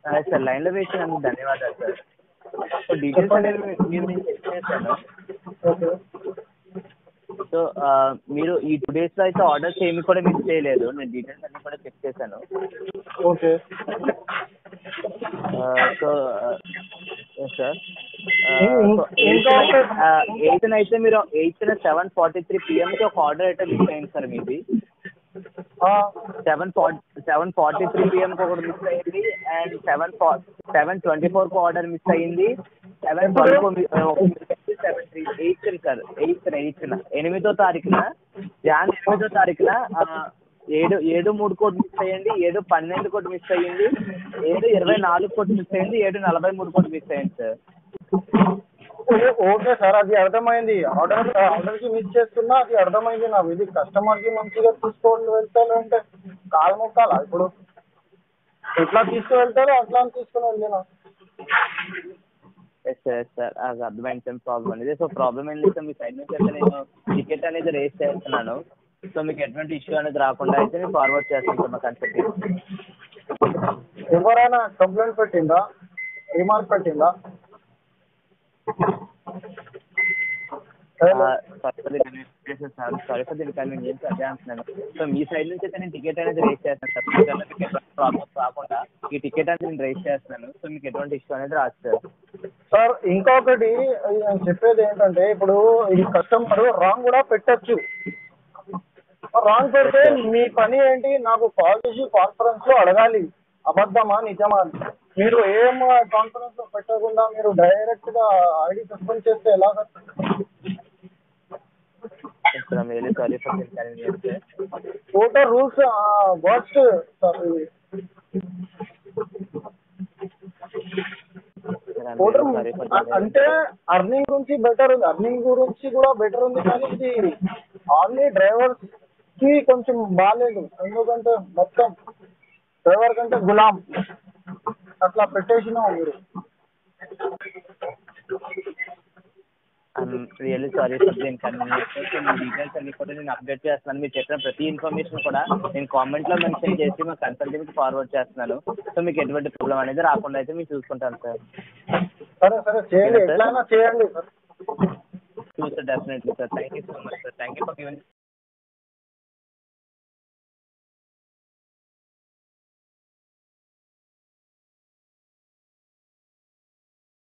అదే సార్ లైన్లో వేసినందుకు ధన్యవాదాలు సార్ సో డీటెయిల్స్ అనేవి మీరు నేను చెక్ చేశాను ఓకే సో ఆ, మీరు ఈ టూ డేస్లో అయితే ఆర్డర్స్ ఏమి కూడా మిస్ చేయలేదు నేను డీటెయిల్స్ అన్ని కూడా చెక్ చేశాను ఓకే సో సార్ ఇంకా ఒక- ఎయిత్ అయితే మీరు ఎయిత్ సెవెన్ ఫార్టీ త్రీ పిఎంకి ఒక ఆర్డర్ అయితే మిస్ అయింది సార్ మీది ఆ, seven forty seven forty three పిఎంకి ఒకటి మిస్ అయింది అండ్ సెవెన్ ఫా సెవెన్ ట్వంటీ ఫోర్కి ఆర్డర్ మిస్ అయ్యింది seven twenty seven three eight sir eight ఎయిత్న ఎనిమిదో తారీఖున జాన్ ఎనిమిదో తారీఖున ఆ, ఏడు ఏడు మూడు కోటి మిస్ అయ్యింది ఏడు పన్నెండు కోటి మిస్ అయ్యింది ఏడు ఇరవై నాలుగు కోటి మిస్ అయ్యింది ఏడు నలభై మూడు కోటి మిస్ అయ్యింది సార్ ఓ- ఓకే సార్ అది అర్థమైంది ఆర్డర్ ఆర్డర్కి మిస్ చేస్తున్నా అది అర్థమైంది నాకు ఇది కస్టమర్కి మంచిగా తీసుకొని వెళ్తాను అంటే కాలు మొక్కాలా ఇప్పుడు ఎట్లా తీసుకువెళ్తారో అట్లా తీసుకుని వెళ్ళినా ఎస్ సార్ ఎస్ సార్ అది అర్థమైంది సార్ ప్రాబ్లం అనేది సో ప్రాబ్లం ఏంటి సార్ మీ సైడ్ నుంచి అయితే నేను టికెట్ అనేది రేస్ చేస్తున్నాను సో మీకు ఎటువంటి ఇష్యూ అనేది రాకుండా అయితే నేను ఫార్వర్డ్ చేస్తాను సార్ మా కన్సల్ట్ ఎవరైనా కంప్లైంట్ పెట్టిందా రిమార్క్ పెట్టిందా sorry for the sir sorry for the inconvenience అదే అంటున్నాను సో మీ సైడ్ నుంచి అయితే నేను టికెట్ అనేది రేస్ చేస్తాను సార్ ఫ్యూచర్లో మీకు ఎటువంటి ప్రాబ్లమ్స్ రాకుండా ఈ టికెట్ అనేది నేను రేస్ చేస్తున్నాను సో మీకు ఎటువంటి ఇష్యూ అనేది రాదు సార్ సార్ ఇంకొకటి నేను చెప్పేది ఏంటంటే ఇప్పుడు ఈ కస్టమర్ రాంగ్ కూడా పెట్టచ్చు రాంగ్ పెడితే మీ పని ఏంటి నాకు కాల్ చేసి కాన్ఫరెన్స్ లో అడగాలి అబద్ధమా నిజమా అని మీరు ఏం కాన్ఫరెన్స్ లో పెట్టకుండా మీరు డైరెక్ట్ గా ఐడి సస్పెండ్ చేస్తే ఎలాగ sir really sorry for the inconvenience total rules what's sir total sorry for అంటే అర్నింగ్ గురించి బెటర్ ఉంది అర్నింగ్ గురించి కూడా బెటర్ ఉంది కానీ ఇది ఓన్లీ డ్రైవర్స్ కి కొంచెం బాగాలేదు ఎందుకంటే మొత్తం డ్రైవర్ కంటే గులాం అట్లా పెట్టేసినావు మీరు I'm really sorry for the inconvenience so మీ డీటెయిల్స్ అన్ని కూడా నేను అప్డేట్ చేస్తున్నాను మీరు చెప్పిన ప్రతి ఇన్ఫర్మేషన్ కూడా నేను కామెంట్లో మెన్షన్ చేసి మా కన్సల్టెంట్కి ఫార్వర్డ్ చేస్తున్నాను సో మీకు ఎటువంటి ప్రాబ్లం అనేది రాకుండా అయితే మీరు చూసుకుంటాను సార్ సరే సరే చేయండి ఎట్లయినా చేయండి సార్ చూసారు definitely sir thank you so much sir thank you for giving